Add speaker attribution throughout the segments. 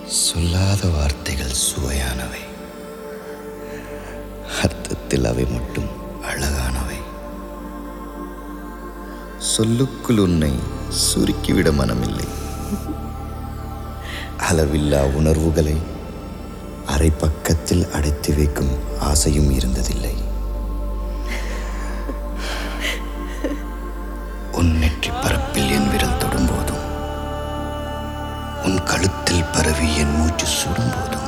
Speaker 1: சொல்லாத வார்த்தைகள் சுவையானவை அர்த்தத்தில் அவை மட்டும் அழகானவை சொல்லுக்குள் உன்னை சுருக்கிவிட மனமில்லை அளவில்லா உணர்வுகளை அரை பக்கத்தில் அடைத்து வைக்கும் ஆசையும் இருந்ததில்லை உன் நெற்றி பரப்பில் என் விரல் தொடும்போதும் உன் கழுத்தில் பரவி என் மூச்சு சுடும்போதும்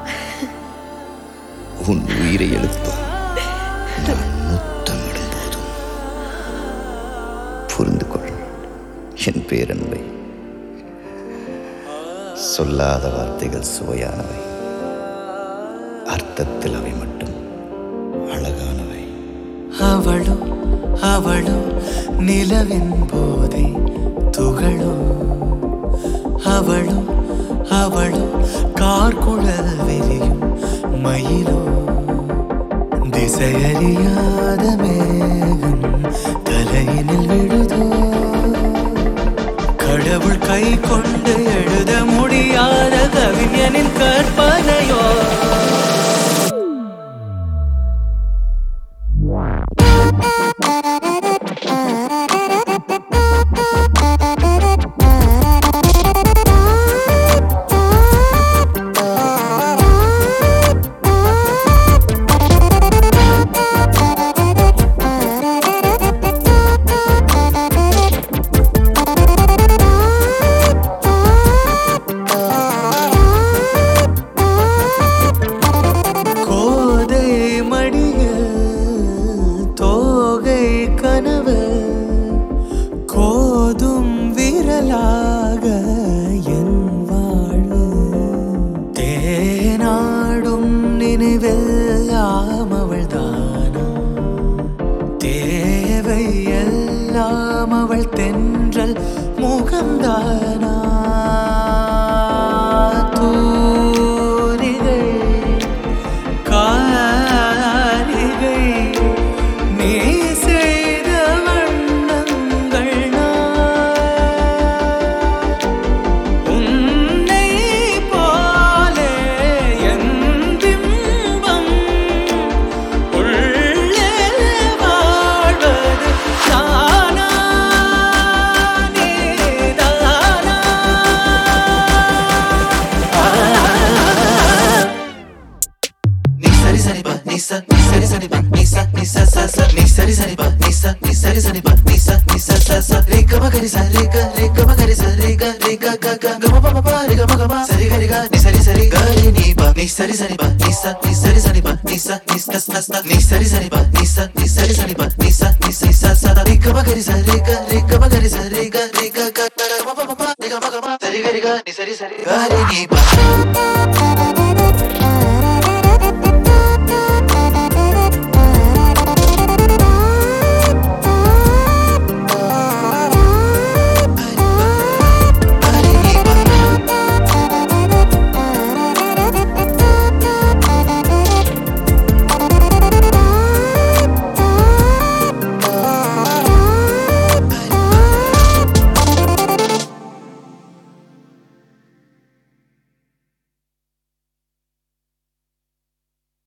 Speaker 1: உன் உயிரை எழுப்ப நான் முத்தமிடும் போதும் புரிந்து கொள் என் பேரன்பை சொல்லாத வார்த்தைகள் சுவையானவை அர்த்தத்தில் அவை மட்டும் அழகானவை
Speaker 2: அவளோ அவளோ நிலவின் போதை துகளோ அவளோ அவளோ கார்குழல் விரியும் மயிலோ திசையறியாத மேகம் தலையினில் விழுதோ கடவுள் கை கொண்டு எழுத முடியாத கவிஞனின் கற்பனையோ கோதை மடியில் தோகை கனவு கோதும் விரலாக என் வாழ்வு தேனாடும் நினைவெல்லாம் அவள் தானா தேவை எல்லாம் அவள் தென்றல் முகம்தானா தூரிகை காரிகை நீ செய்த வண்ணங்கள் நான். உன்னை போலே என் பிம்பம் உள்ளே வாழ்வது தானா நீதானா
Speaker 3: ni sari sari ba ni sa ni sari sari ba ni sa ni sa sa sa ni sari sari ba ni sa ni sari sari ba ni sa ni sa sa sa re ga ma ga ri sa re ga re ga ma ga ri sa re ga re ga ga ga ga ma pa pa pa re ga ma ga ma sari ga re ga ni sari sari ga re ni ba ni sari sari ba ni sa ni sari sari ba ni sa ni sa sa sa ni sari sari ba ni sa ni sari sari ba ni sa ni sa sa sa re ga ma ga ri sa re ga re ga ma ga ri sa re ga re ga ga ga ma pa pa pa re ga ma ga ma sari ga re ga ni sari sari ga re ni ba